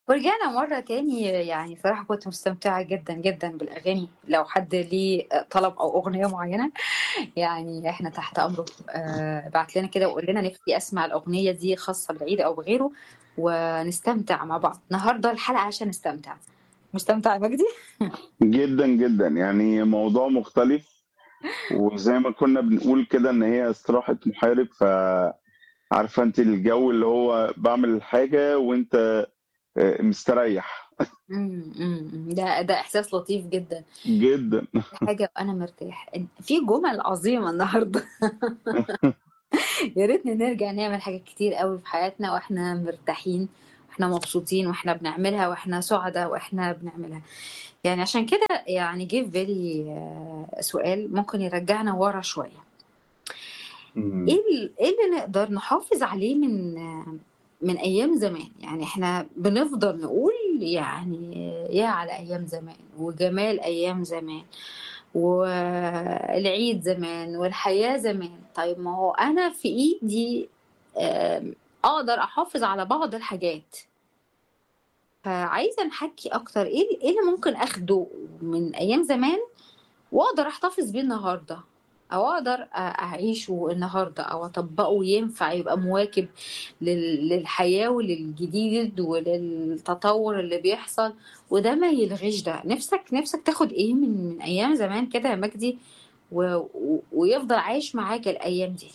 ورجعنا مرة تاني يعني صراحة كنت مستمتعة جدا جدا بالأغاني لو حد ليه طلب أو أغنية معينة يعني إحنا تحت أمره آه بعت لنا كده وقول لنا نفسي أسمع الأغنية دي خاصة بالعيد أو بغيره ونستمتع مع بعض النهاردة الحلقة عشان نستمتع مستمتع يا مجدي؟ جدا جدا يعني موضوع مختلف وزي ما كنا بنقول كده ان هي استراحة محارب فعارفة انت الجو اللي هو بعمل الحاجة وانت آه، مستريح مم، مم، مم. ده ده إحساس لطيف جدا جدا حاجة وأنا مرتاح في جمل عظيمة النهاردة يا ريتنا نرجع نعمل حاجات كتير قوي في حياتنا واحنا مرتاحين واحنا مبسوطين واحنا بنعملها واحنا سعداء واحنا بنعملها يعني عشان كده يعني جه في بالي آه، سؤال ممكن يرجعنا ورا شوية مم. ايه ال- ايه اللي نقدر نحافظ عليه من آه، من ايام زمان يعني احنا بنفضل نقول يعني يا على ايام زمان وجمال ايام زمان والعيد زمان والحياة زمان طيب ما هو أنا في إيدي آم، أقدر أحافظ على بعض الحاجات فعايزة نحكي أكتر إيه إيه اللي ممكن أخده من أيام زمان وأقدر أحتفظ بيه النهاردة أو أقدر أ- أعيشه النهاردة أو أطبقه ينفع يبقى مواكب لل- للحياة وللجديد وللتطور اللي بيحصل وده ما يلغيش ده نفسك نفسك تاخد إيه من من أيام زمان كده يا مجدي و... و... ويفضل عايش معاك الأيام دي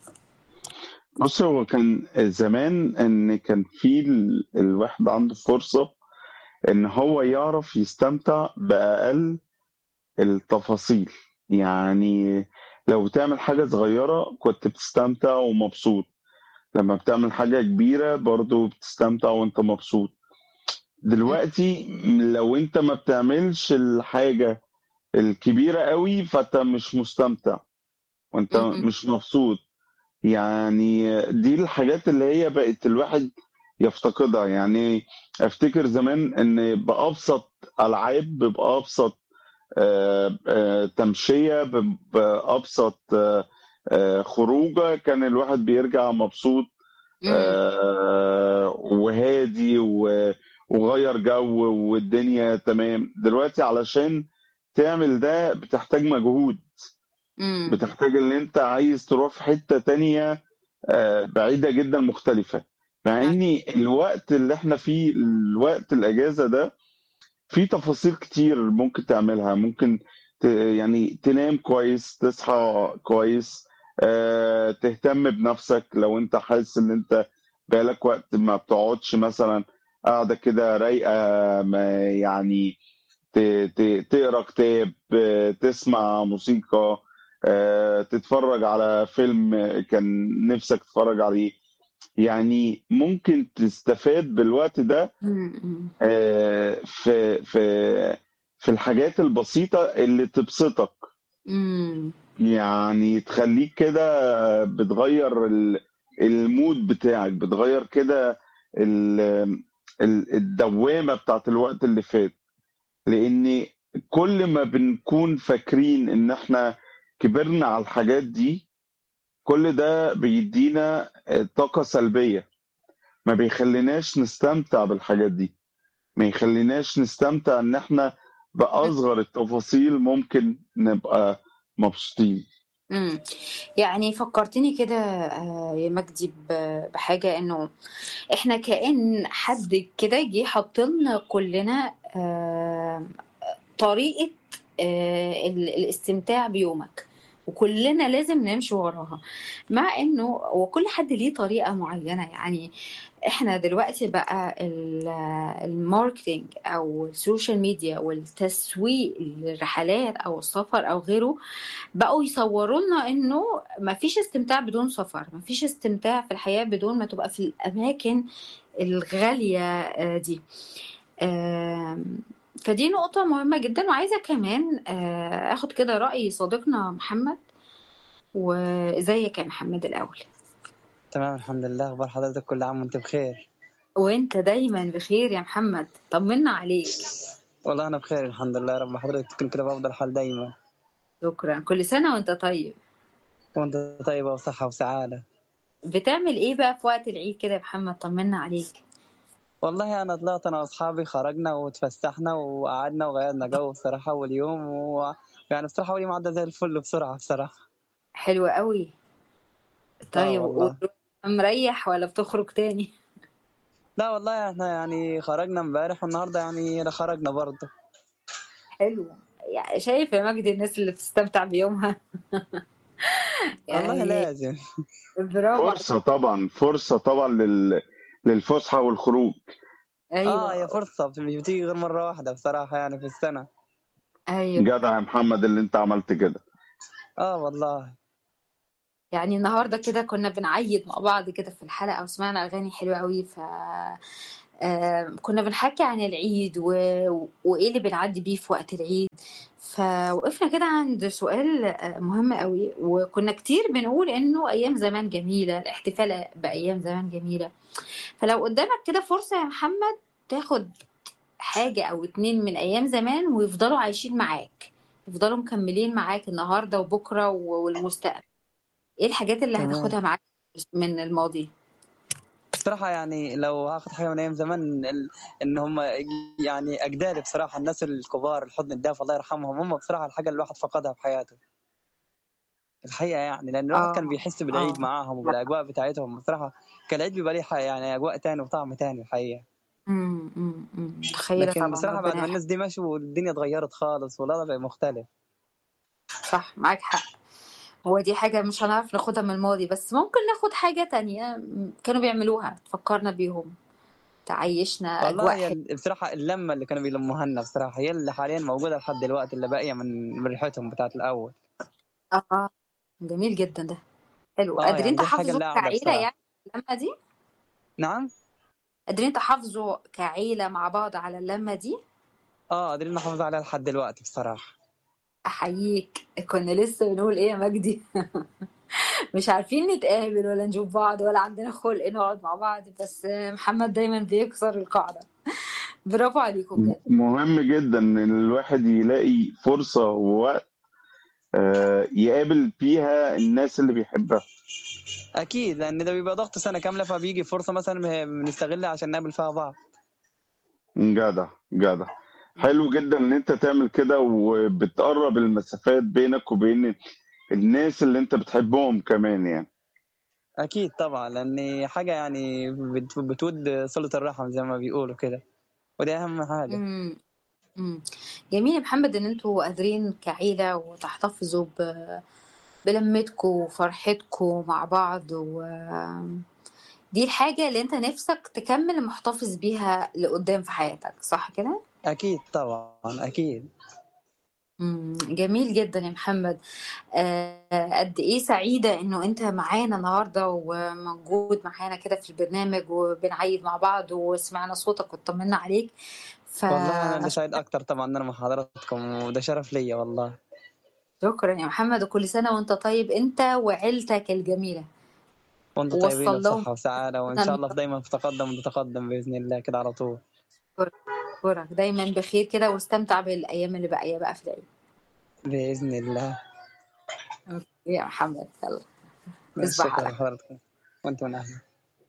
بص هو كان زمان ان كان في ال- الواحد عنده فرصة ان هو يعرف يستمتع بأقل التفاصيل يعني لو بتعمل حاجة صغيرة كنت بتستمتع ومبسوط لما بتعمل حاجة كبيرة برضو بتستمتع وانت مبسوط دلوقتي لو انت ما بتعملش الحاجة الكبيرة قوي فانت مش مستمتع وانت م- مش مبسوط يعني دي الحاجات اللي هي بقت الواحد يفتقدها يعني افتكر زمان ان بأبسط ألعاب بأبسط آه، آه، تمشية ب- بأبسط آه، آه، خروجة كان الواحد بيرجع مبسوط م- آه، وهادي و- وغير جو والدنيا تمام دلوقتي علشان تعمل ده بتحتاج مجهود م- بتحتاج ان انت عايز تروح في حتة تانية آه، بعيدة جدا مختلفة مع ان الوقت اللي احنا فيه الوقت الاجازة ده في تفاصيل كتير ممكن تعملها ممكن ت... يعني تنام كويس تصحى كويس آه، تهتم بنفسك لو انت حاسس ان انت بقالك وقت ما بتقعدش مثلا قاعدة كده رايقة ما يعني ت... ت... تقرا كتاب آه، تسمع موسيقى آه، تتفرج على فيلم كان نفسك تتفرج عليه يعني ممكن تستفاد بالوقت ده م- م- آه، في في في الحاجات البسيطة اللي تبسطك م- يعني تخليك كده بتغير ال- المود بتاعك بتغير كده ال- ال- الدوامة بتاعت الوقت اللي فات لأن كل ما بنكون فاكرين إن إحنا كبرنا على الحاجات دي كل ده بيدينا آه، طاقة سلبية ما بيخليناش نستمتع بالحاجات دي ما يخليناش نستمتع ان احنا باصغر التفاصيل ممكن نبقى مبسوطين م. يعني فكرتني كده آه، يا مجدي ب- بحاجة إنه إحنا كأن حد كده جه حط لنا كلنا آه، طريقة آه، ال- الاستمتاع بيومك وكلنا لازم نمشي وراها مع انه وكل حد ليه طريقة معينة يعني احنا دلوقتي بقى ال- الماركتينج او السوشيال ميديا والتسويق للرحلات او السفر او غيره بقوا يصوروا لنا انه مفيش استمتاع بدون سفر مفيش استمتاع في الحياة بدون ما تبقى في الاماكن الغالية آه، دي آم، فدي نقطة مهمة جدا وعايزة كمان آه، اخد كده رأي صديقنا محمد وازيك يا محمد الأول تمام الحمد لله اخبار حضرتك كل عام وانت بخير وانت دايما بخير يا محمد طمنا عليك والله انا بخير الحمد لله يا رب حضرتك تكون كده بافضل حال دايما شكرا كل سنة وانت طيب وانت طيبه وصحه وسعاده بتعمل ايه بقى في وقت العيد كده يا محمد طمنا عليك والله انا طلعت انا واصحابي خرجنا وتفسحنا وقعدنا وغيرنا جو بصراحه اول يوم و... يعني بصراحه اول يوم عدى زي الفل بسرعه بصراحه حلو قوي اه طيب والله مريح ولا بتخرج تاني لا والله احنا يعني خرجنا امبارح والنهارده يعني خرجنا برضه حلو يعني شايف يا مجدي الناس اللي بتستمتع بيومها والله يعني لازم برافو عليك فرصة طبعا فرصة طبعا لل... للفسحة والخروج اه هي ايوه فرصه مش بتيجي غير مره واحده بصراحه يعني في السنه ايوه جدع يا محمد اللي انت عملت كده اه والله يعني النهارده كده كنا بنعيد مع بعض كده في الحلقة وسمعنا أغاني حلوة قوي ف آه، كنا بنحكي عن العيد و... وإيه اللي بنعدي بيه في وقت العيد فوقفنا كده عند سؤال آه، مهم قوي وكنا كتير بنقول إنه أيام زمان جميلة الاحتفال بأيام زمان جميلة فلو قدامك كده فرصة يا محمد تاخد حاجة أو اتنين من أيام زمان ويفضلوا عايشين معاك يفضلوا مكملين معاك النهاردة وبكرة و- والمستقبل ايه الحاجات اللي تمام هتاخدها معاك من الماضي بصراحة يعني لو هاخد حاجة من أيام زمان ال- إن هم يعني أجدادي بصراحة الناس الكبار الحضن الدافئ الله يرحمهم هم بصراحة الحاجة اللي الواحد فقدها في حياته الحقيقة يعني لأن الواحد كان اه بيحس بالعيد اه معاهم وبالأجواء بتاعتهم بصراحة كان العيد بيبقى ليه ح- يعني أجواء تاني وطعم تاني الحقيقة امم امم أمم. متخيلة لكن طبعا بصراحة بعد ربنا ما يرحمه الناس دي مشوا والدنيا اتغيرت خالص والوضع بقى مختلف صح معاك حق هو دي حاجة مش هنعرف ناخدها من الماضي بس ممكن ناخد حاجة تانية م- كانوا بيعملوها تفكرنا بيهم تعيشنا والله أجواء هي حلوة ال- بصراحة اللمة اللي كانوا بيلموها لنا بصراحة هي اللي حاليا موجودة لحد دلوقتي اللي باقية من من ريحتهم بتاعت الأول اه جميل جدا ده حلو اه قادرين يعني دي الحاجة تحافظوا اللي قاعدة كعيلة بصراحة يعني اللمة دي نعم قادرين تحافظوا كعيلة مع بعض على اللمة دي اه قادرين نحافظ عليها لحد دلوقتي بصراحة أحييك كنا لسه بنقول إيه يا مجدي مش عارفين نتقابل ولا نشوف بعض ولا عندنا خلق نقعد مع بعض بس محمد دايما بيكسر القاعدة برافو عليكم بجد مهم جدا ان الواحد يلاقي فرصة ووقت آه، يقابل فيها الناس اللي بيحبها اكيد لان ده بيبقى ضغط سنه كامله فبيجي فرصه مثلا بنستغلها عشان نقابل فيها بعض جدع جدع حلو جدا ان انت تعمل كده وبتقرب المسافات بينك وبين الناس اللي انت بتحبهم كمان يعني اكيد طبعا لان حاجه يعني بت- بتود صله الرحم زي ما بيقولوا كده ودي اهم حاجه امم امم جميل يا محمد ان انتوا قادرين كعيلة وتحتفظوا ب... بلمتكم وفرحتكم مع بعض و دي الحاجة اللي انت نفسك تكمل محتفظ بيها لقدام في حياتك صح كده؟ اكيد طبعا اكيد مم، جميل جدا يا محمد آه، قد ايه سعيدة انه انت معانا النهاردة وموجود معانا كده في البرنامج وبنعيد مع بعض وسمعنا صوتك واطمنا عليك والله انا اللي سعيد فشكرا اكتر طبعا ان انا مع حضراتكم وده شرف ليا والله يا محمد وكل سنة وانت طيب انت وعيلتك الجميلة وانتم طيبين ووصل لهم وبصحه وسعاده وان شاء الله في دايما في تقدم وتتقدم باذن الله كده على طول أشكرك دايما بخير كده واستمتع بالأيام اللي باقية بقى في العيد باذن الله أوكي يا محمد يلا تصبح شكرا على خير لحضراتكم وانتم من اهلا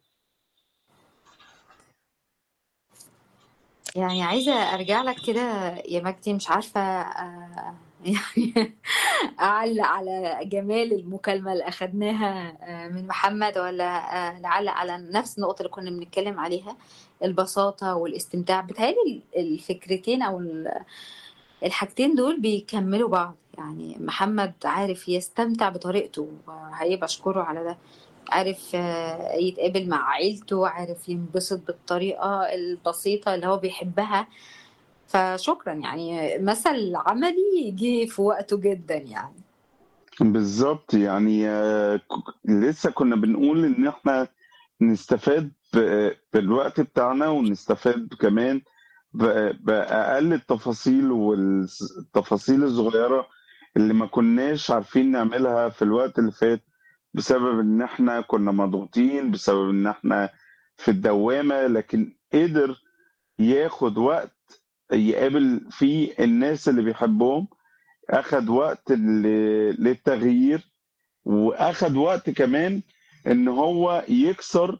يعني عايزة أرجع لك كده يا مجدي مش عارفة آه، يعني أعلق على جمال المكالمة اللي أخدناها آه، من محمد ولا آه، نعلق على نفس النقطة اللي كنا بنتكلم عليها البساطة والاستمتاع بتهيألي الفكرتين أو ال- الحاجتين دول بيكملوا بعض يعني محمد عارف يستمتع بطريقته وهيبقى أشكره على ده عارف آه، يتقابل مع عيلته عارف ينبسط بالطريقة البسيطة اللي هو بيحبها فشكرا يعني مثل عملي جه في وقته جدا يعني بالظبط يعني آه، ك- لسه كنا بنقول ان احنا نستفاد ب- بالوقت بتاعنا ونستفاد كمان ب- بأقل التفاصيل والتفاصيل الصغيرة اللي ما كناش عارفين نعملها في الوقت اللي فات بسبب ان احنا كنا مضغوطين بسبب ان احنا في الدوامة لكن قدر ياخد وقت يقابل فيه الناس اللي بيحبهم اخد وقت ل- للتغيير واخد وقت كمان ان هو يكسر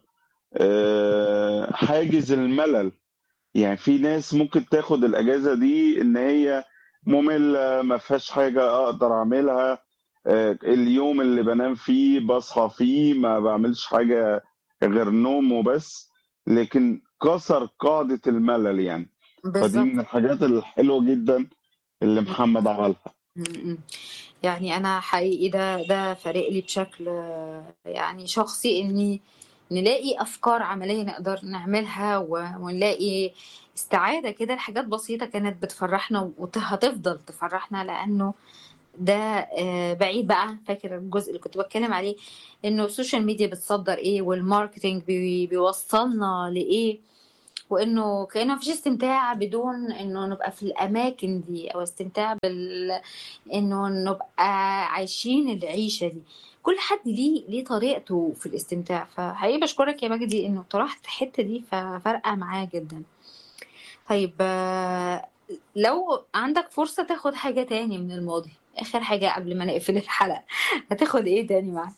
آه، حاجز الملل يعني في ناس ممكن تاخد الاجازه دي ان هي ممله ما فيهاش حاجه اقدر اعملها آه، اليوم اللي بنام فيه بصحى فيه ما بعملش حاجه غير نوم وبس لكن كسر قاعده الملل يعني فدي بالظبط من الحاجات الحلوه جدا اللي محمد عملها م- م. يعني انا حقيقي ده ده فارق لي بشكل آه، يعني شخصي اني نلاقي افكار عمليه نقدر نعملها و- ونلاقي استعاده كده لحاجات بسيطه كانت بتفرحنا وهتفضل تفرحنا لانه ده آه، بعيد بقى فاكر الجزء اللي كنت بتكلم عليه انه السوشيال ميديا بتصدر ايه والماركتينج بي- بيوصلنا لايه وانه كانه مفيش استمتاع بدون انه نبقى في الاماكن دي او استمتاع بال انه نبقى عايشين العيشه دي كل حد ليه ليه طريقته في الاستمتاع فحقيقي بشكرك يا مجدي انه طرحت الحته دي ففارقه معايا جدا طيب آه، لو عندك فرصه تاخد حاجه تاني من الماضي اخر حاجه قبل ما نقفل الحلقه هتاخد ايه تاني معاك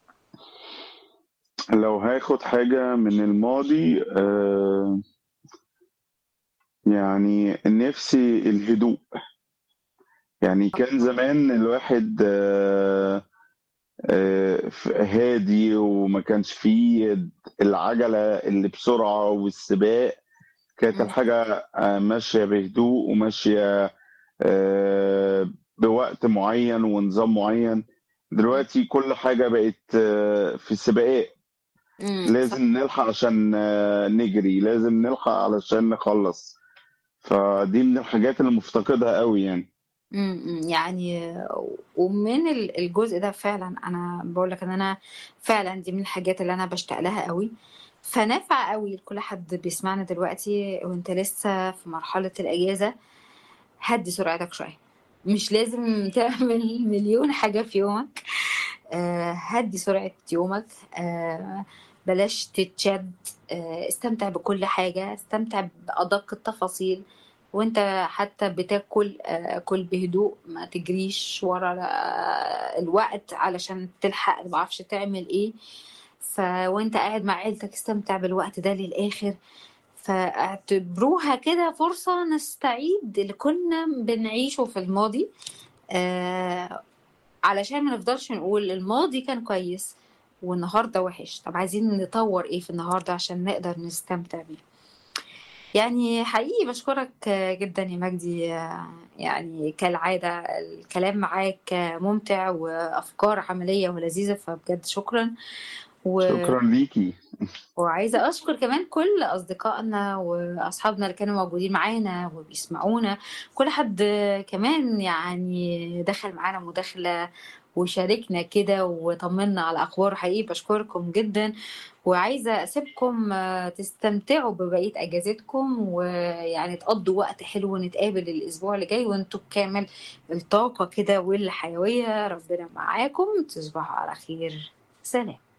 لو هاخد حاجه من الماضي آه، يعني نفسي الهدوء يعني كان زمان الواحد آه، آه، ف- هادي وما كانش فيه العجلة اللي بسرعة والسباق كانت مم. الحاجة آه، ماشية بهدوء وماشية آه، بوقت معين ونظام معين دلوقتي كل حاجة بقت آه، في سباقات امم صح لازم نلحق عشان آه، نجري لازم نلحق علشان نخلص فدي من الحاجات اللي مفتقدها قوي يعني امم يعني ومن ال- الجزء ده فعلا انا بقول لك ان انا فعلا دي من الحاجات اللي انا بشتاق لها قوي فنافع قوي لكل حد بيسمعنا دلوقتي وانت لسه في مرحلة الاجازة هدي سرعتك شوية مش لازم تعمل مليون حاجة في يومك آه، هدي سرعة يومك آه، بلاش تتشد آه، استمتع بكل حاجة استمتع بأدق التفاصيل وانت حتى بتاكل آه، كل بهدوء ما تجريش ورا آه، الوقت علشان تلحق معرفش تعمل ايه ف وانت قاعد مع عيلتك استمتع بالوقت ده للآخر فاعتبروها كده فرصة نستعيد اللي كنا بنعيشه في الماضي آه علشان ما نفضلش نقول الماضي كان كويس والنهارده وحش طب عايزين نطور ايه في النهارده عشان نقدر نستمتع بيه يعني حقيقي بشكرك جدا يا مجدي يعني كالعادة الكلام معاك ممتع وأفكار عملية ولذيذة فبجد شكرا و... شكرا ليكي وعايزة أشكر كمان كل أصدقائنا وأصحابنا اللي كانوا موجودين معانا وبيسمعونا كل حد كمان يعني دخل معانا مداخلة وشاركنا كده وطمنا على أخبار حقيقي بشكركم جدا وعايزة أسيبكم تستمتعوا ببقية أجازتكم ويعني تقضوا وقت حلو ونتقابل الأسبوع اللي جاي وانتوا بكامل الطاقة كده والحيوية ربنا معاكم تصبحوا على خير سلام